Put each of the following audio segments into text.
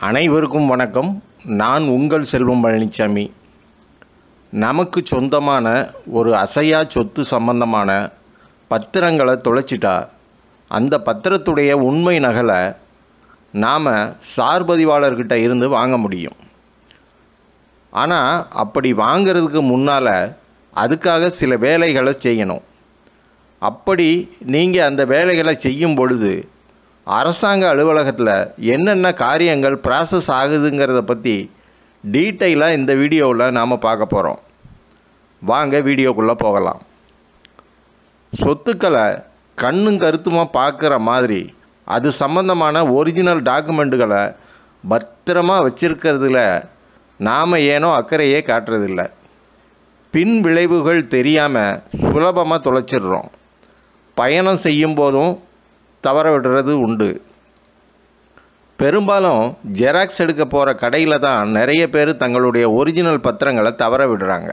அனைவருக்கும் வணக்கம் நான் உங்கள் செல்வம் பழனிசாமி நமக்கு சொந்தமான ஒரு அசையா சொத்து சம்பந்தமான பத்திரங்களை தொலைச்சிட்டா அந்த பத்திரத்துடைய உண்மை நகலை நாம் சார்பதிவாளர்கிட்ட இருந்து வாங்க முடியும் ஆனால் அப்படி வாங்கிறதுக்கு முன்னால் அதுக்காக சில வேலைகளை செய்யணும் அப்படி நீங்கள் அந்த வேலைகளை செய்யும் பொழுது அரசாங்க அலுவலகத்தில் என்னென்ன காரியங்கள் ப்ராசஸ் ஆகுதுங்கிறத பற்றி டீட்டெயிலாக இந்த வீடியோவில் நாம் பார்க்க போகிறோம் வாங்க வீடியோக்குள்ளே போகலாம் சொத்துக்களை கண்ணும் கருத்துமாக பார்க்குற மாதிரி அது சம்பந்தமான ஒரிஜினல் டாக்குமெண்ட்டுகளை பத்திரமா வச்சிருக்கிறதுல நாம் ஏனோ அக்கறையே காட்டுறதில்ல பின் விளைவுகள் தெரியாமல் சுலபமாக தொலைச்சிடுறோம் பயணம் செய்யும் போதும் தவற விடுறது உண்டு பெரும்பாலும் ஜெராக்ஸ் எடுக்க போகிற கடையில் தான் நிறைய பேர் தங்களுடைய ஒரிஜினல் பத்திரங்களை தவற விடுறாங்க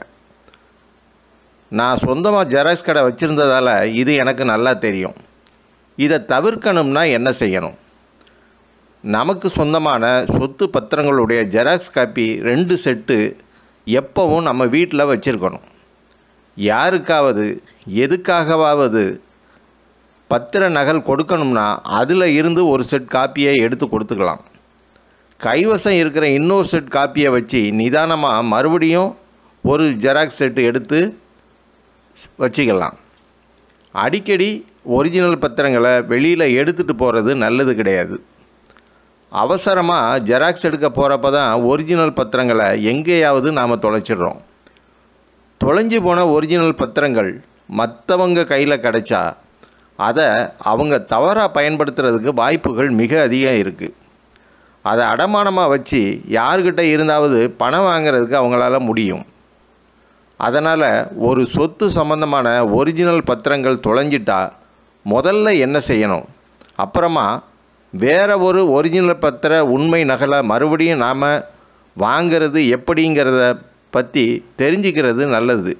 நான் சொந்தமாக ஜெராக்ஸ் கடை வச்சுருந்ததால் இது எனக்கு நல்லா தெரியும் இதை தவிர்க்கணும்னா என்ன செய்யணும் நமக்கு சொந்தமான சொத்து பத்திரங்களுடைய ஜெராக்ஸ் காப்பி ரெண்டு செட்டு எப்போவும் நம்ம வீட்டில் வச்சுருக்கணும் யாருக்காவது எதுக்காகவாவது பத்திர நகல் கொடுக்கணும்னா அதில் இருந்து ஒரு செட் காப்பியை எடுத்து கொடுத்துக்கலாம் கைவசம் இருக்கிற இன்னொரு செட் காப்பியை வச்சு நிதானமாக மறுபடியும் ஒரு ஜெராக்ஸ் செட்டு எடுத்து வச்சுக்கலாம் அடிக்கடி ஒரிஜினல் பத்திரங்களை வெளியில் எடுத்துகிட்டு போகிறது நல்லது கிடையாது அவசரமாக ஜெராக்ஸ் எடுக்க போகிறப்ப தான் ஒரிஜினல் பத்திரங்களை எங்கேயாவது நாம் தொலைச்சிடுறோம் தொலைஞ்சு போன ஒரிஜினல் பத்திரங்கள் மற்றவங்க கையில் கிடைச்சா அதை அவங்க தவறாக பயன்படுத்துறதுக்கு வாய்ப்புகள் மிக அதிகம் இருக்குது அதை அடமானமாக வச்சு யார்கிட்ட இருந்தாவது பணம் வாங்கிறதுக்கு அவங்களால முடியும் அதனால் ஒரு சொத்து சம்பந்தமான ஒரிஜினல் பத்திரங்கள் தொலைஞ்சிட்டா முதல்ல என்ன செய்யணும் அப்புறமா வேற ஒரு ஒரிஜினல் பத்திர உண்மை நகலை மறுபடியும் நாம் வாங்கிறது எப்படிங்கிறத பற்றி தெரிஞ்சுக்கிறது நல்லது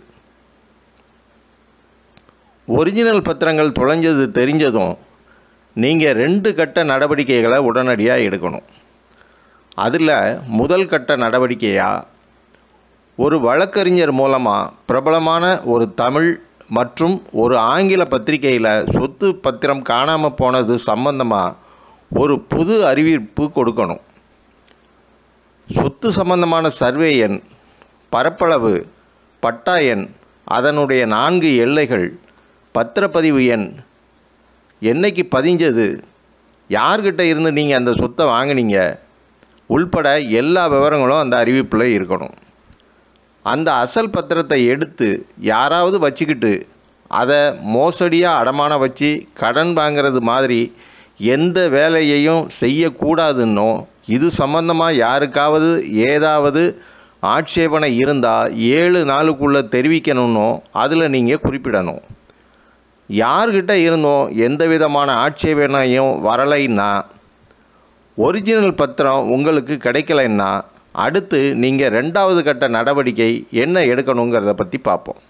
ஒரிஜினல் பத்திரங்கள் தொலைஞ்சது தெரிஞ்சதும் நீங்கள் ரெண்டு கட்ட நடவடிக்கைகளை உடனடியாக எடுக்கணும் அதில் முதல் கட்ட நடவடிக்கையாக ஒரு வழக்கறிஞர் மூலமாக பிரபலமான ஒரு தமிழ் மற்றும் ஒரு ஆங்கில பத்திரிகையில் சொத்து பத்திரம் காணாமல் போனது சம்பந்தமாக ஒரு புது அறிவிப்பு கொடுக்கணும் சொத்து சம்பந்தமான சர்வே எண் பரப்பளவு பட்டா எண் அதனுடைய நான்கு எல்லைகள் பத்திரப்பதிவு எண் என்னைக்கு பதிஞ்சது யார்கிட்ட இருந்து நீங்கள் அந்த சொத்தை வாங்கினீங்க உள்பட எல்லா விவரங்களும் அந்த அறிவிப்பில் இருக்கணும் அந்த அசல் பத்திரத்தை எடுத்து யாராவது வச்சுக்கிட்டு அதை மோசடியாக அடமான வச்சு கடன் வாங்கிறது மாதிரி எந்த வேலையையும் செய்யக்கூடாதுன்னோ இது சம்பந்தமாக யாருக்காவது ஏதாவது ஆட்சேபனை இருந்தால் ஏழு நாளுக்குள்ளே தெரிவிக்கணுன்னோ அதில் நீங்கள் குறிப்பிடணும் யார்கிட்ட இருந்தோம் எந்த விதமான ஆட்சேபனையும் வரலைன்னா ஒரிஜினல் பத்திரம் உங்களுக்கு கிடைக்கலைன்னா அடுத்து நீங்கள் ரெண்டாவது கட்ட நடவடிக்கை என்ன எடுக்கணுங்கிறத பற்றி பார்ப்போம்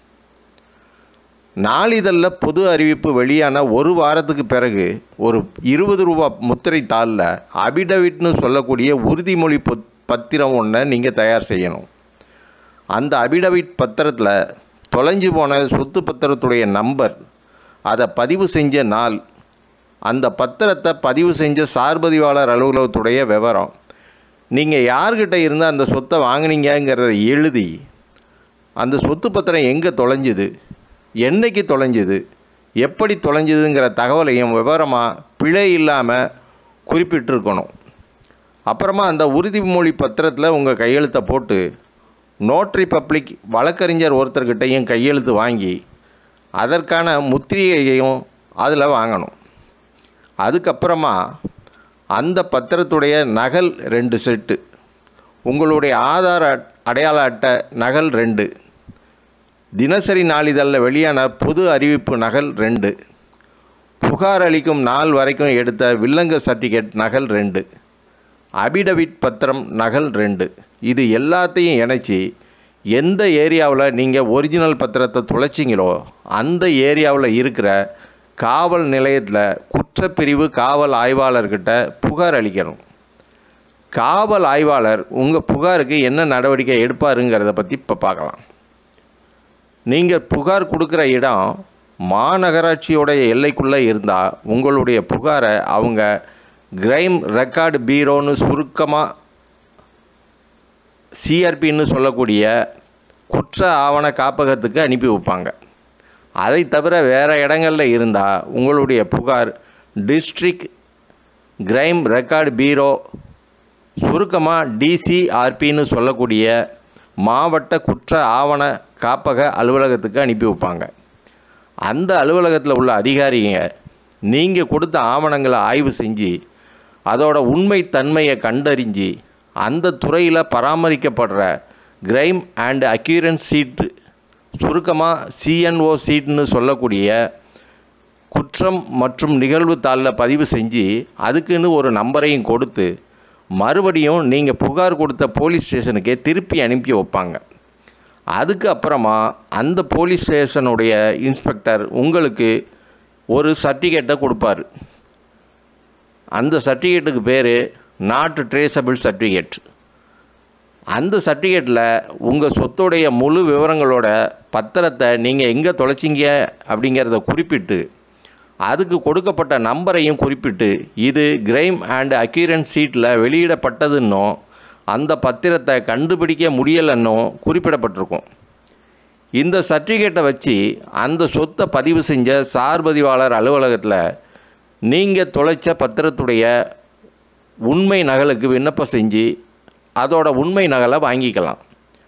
நாளிதழில் பொது அறிவிப்பு வெளியான ஒரு வாரத்துக்கு பிறகு ஒரு இருபது ரூபா முத்திரை தாளில் அபிடவிட்னு சொல்லக்கூடிய உறுதிமொழி பத் பத்திரம் ஒன்றை நீங்கள் தயார் செய்யணும் அந்த அபிடவிட் பத்திரத்தில் தொலைஞ்சு போன சொத்து பத்திரத்துடைய நம்பர் அதை பதிவு செஞ்ச நாள் அந்த பத்திரத்தை பதிவு செஞ்ச சார்பதிவாளர் அலுவலகத்துடைய விவரம் நீங்கள் யார்கிட்ட இருந்து அந்த சொத்தை வாங்கினீங்கிறத எழுதி அந்த சொத்து பத்திரம் எங்கே தொலைஞ்சுது என்னைக்கு தொலைஞ்சுது எப்படி தொலைஞ்சுதுங்கிற தகவலையும் விவரமாக பிழை இல்லாமல் குறிப்பிட்டிருக்கணும் அப்புறமா அந்த உறுதிமொழி பத்திரத்தில் உங்கள் கையெழுத்தை போட்டு நோட்ரி பப்ளிக் வழக்கறிஞர் ஒருத்தர்கிட்டையும் கையெழுத்து வாங்கி அதற்கான முத்திரையையும் அதில் வாங்கணும் அதுக்கப்புறமா அந்த பத்திரத்துடைய நகல் ரெண்டு செட்டு உங்களுடைய ஆதார அடையாள அட்டை நகல் ரெண்டு தினசரி நாளிதழில் வெளியான பொது அறிவிப்பு நகல் ரெண்டு புகார் அளிக்கும் நாள் வரைக்கும் எடுத்த வில்லங்க சர்டிஃபிகேட் நகல் ரெண்டு அபிடவிட் பத்திரம் நகல் ரெண்டு இது எல்லாத்தையும் இணைச்சி எந்த ஏரியாவில் நீங்கள் ஒரிஜினல் பத்திரத்தை தொலைச்சிங்களோ அந்த ஏரியாவில் இருக்கிற காவல் நிலையத்தில் குற்றப்பிரிவு காவல் ஆய்வாளர்கிட்ட புகார் அளிக்கணும் காவல் ஆய்வாளர் உங்கள் புகாருக்கு என்ன நடவடிக்கை எடுப்பாருங்கிறத பற்றி இப்போ பார்க்கலாம் நீங்கள் புகார் கொடுக்குற இடம் மாநகராட்சியோடைய எல்லைக்குள்ளே இருந்தால் உங்களுடைய புகாரை அவங்க கிரைம் ரெக்கார்டு பீரோன்னு சுருக்கமாக சிஆர்பின்னு சொல்லக்கூடிய குற்ற ஆவண காப்பகத்துக்கு அனுப்பி வைப்பாங்க அதை தவிர வேறு இடங்களில் இருந்தால் உங்களுடைய புகார் டிஸ்ட்ரிக்ட் கிரைம் ரெக்கார்டு பீரோ சுருக்கமாக டிசிஆர்பின்னு சொல்லக்கூடிய மாவட்ட குற்ற ஆவண காப்பக அலுவலகத்துக்கு அனுப்பி வைப்பாங்க அந்த அலுவலகத்தில் உள்ள அதிகாரிங்க நீங்கள் கொடுத்த ஆவணங்களை ஆய்வு செஞ்சு அதோட உண்மை தன்மையை கண்டறிஞ்சு அந்த துறையில் பராமரிக்கப்படுற கிரைம் அண்ட் அக்யூரன்ஸ் சீட்டு சுருக்கமாக சிஎன்ஓ சீட்னு சொல்லக்கூடிய குற்றம் மற்றும் நிகழ்வு தாளில் பதிவு செஞ்சு அதுக்குன்னு ஒரு நம்பரையும் கொடுத்து மறுபடியும் நீங்கள் புகார் கொடுத்த போலீஸ் ஸ்டேஷனுக்கே திருப்பி அனுப்பி வைப்பாங்க அதுக்கு அப்புறமா அந்த போலீஸ் ஸ்டேஷனுடைய இன்ஸ்பெக்டர் உங்களுக்கு ஒரு சர்டிஃபிகேட்டை கொடுப்பார் அந்த சர்டிஃபிகேட்டுக்கு பேர் நாட் ட்ரேசபிள் சர்டிஃபிகேட் அந்த சர்டிஃபிகேட்டில் உங்கள் சொத்துடைய முழு விவரங்களோட பத்திரத்தை நீங்கள் எங்கே தொலைச்சிங்க அப்படிங்கிறத குறிப்பிட்டு அதுக்கு கொடுக்கப்பட்ட நம்பரையும் குறிப்பிட்டு இது கிரைம் அண்ட் அக்யூரன்ஸ் சீட்டில் வெளியிடப்பட்டதுன்னும் அந்த பத்திரத்தை கண்டுபிடிக்க முடியலைன்னும் குறிப்பிடப்பட்டிருக்கும் இந்த சர்டிஃபிகேட்டை வச்சு அந்த சொத்தை பதிவு செஞ்ச சார்பதிவாளர் அலுவலகத்தில் நீங்கள் தொலைச்ச பத்திரத்துடைய உண்மை நகலுக்கு விண்ணப்பம் செஞ்சு அதோட உண்மை நகலை வாங்கிக்கலாம்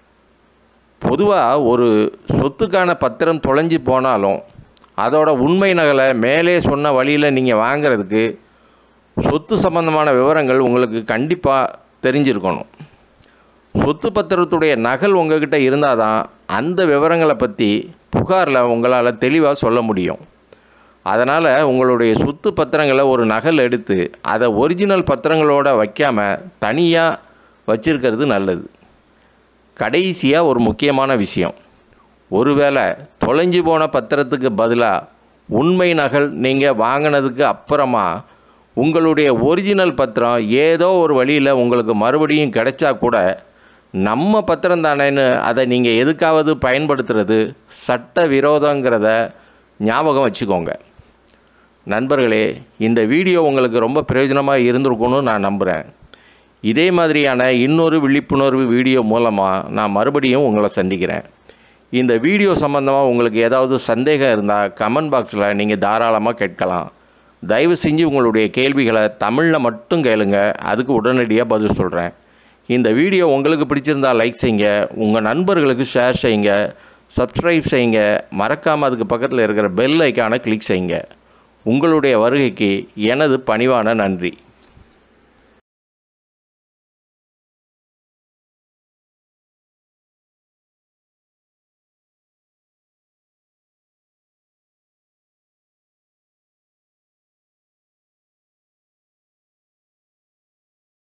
பொதுவாக ஒரு சொத்துக்கான பத்திரம் தொலைஞ்சு போனாலும் அதோட உண்மை நகலை மேலே சொன்ன வழியில் நீங்கள் வாங்கிறதுக்கு சொத்து சம்பந்தமான விவரங்கள் உங்களுக்கு கண்டிப்பாக தெரிஞ்சிருக்கணும் சொத்து பத்திரத்துடைய நகல் உங்ககிட்ட இருந்தால் தான் அந்த விவரங்களை பற்றி புகாரில் உங்களால் தெளிவாக சொல்ல முடியும் அதனால் உங்களுடைய சொத்து பத்திரங்களை ஒரு நகல் எடுத்து அதை ஒரிஜினல் பத்திரங்களோட வைக்காமல் தனியாக வச்சிருக்கிறது நல்லது கடைசியாக ஒரு முக்கியமான விஷயம் ஒருவேளை தொலைஞ்சு போன பத்திரத்துக்கு பதிலாக உண்மை நகல் நீங்கள் வாங்கினதுக்கு அப்புறமா உங்களுடைய ஒரிஜினல் பத்திரம் ஏதோ ஒரு வழியில் உங்களுக்கு மறுபடியும் கிடைச்சா கூட நம்ம பத்திரம் தானேன்னு அதை நீங்கள் எதுக்காவது பயன்படுத்துறது சட்ட விரோதங்கிறத ஞாபகம் வச்சுக்கோங்க நண்பர்களே இந்த வீடியோ உங்களுக்கு ரொம்ப பிரயோஜனமாக இருந்திருக்கும்னு நான் நம்புகிறேன் இதே மாதிரியான இன்னொரு விழிப்புணர்வு வீடியோ மூலமாக நான் மறுபடியும் உங்களை சந்திக்கிறேன் இந்த வீடியோ சம்மந்தமாக உங்களுக்கு ஏதாவது சந்தேகம் இருந்தால் கமெண்ட் பாக்ஸில் நீங்கள் தாராளமாக கேட்கலாம் தயவு செஞ்சு உங்களுடைய கேள்விகளை தமிழில் மட்டும் கேளுங்க அதுக்கு உடனடியாக பதில் சொல்கிறேன் இந்த வீடியோ உங்களுக்கு பிடிச்சிருந்தா லைக் செய்யுங்க உங்கள் நண்பர்களுக்கு ஷேர் செய்யுங்க சப்ஸ்கிரைப் செய்யுங்க மறக்காமல் அதுக்கு பக்கத்தில் இருக்கிற பெல் ஐக்கானை கிளிக் செய்யுங்க உங்களுடைய வருகைக்கு எனது பணிவான நன்றி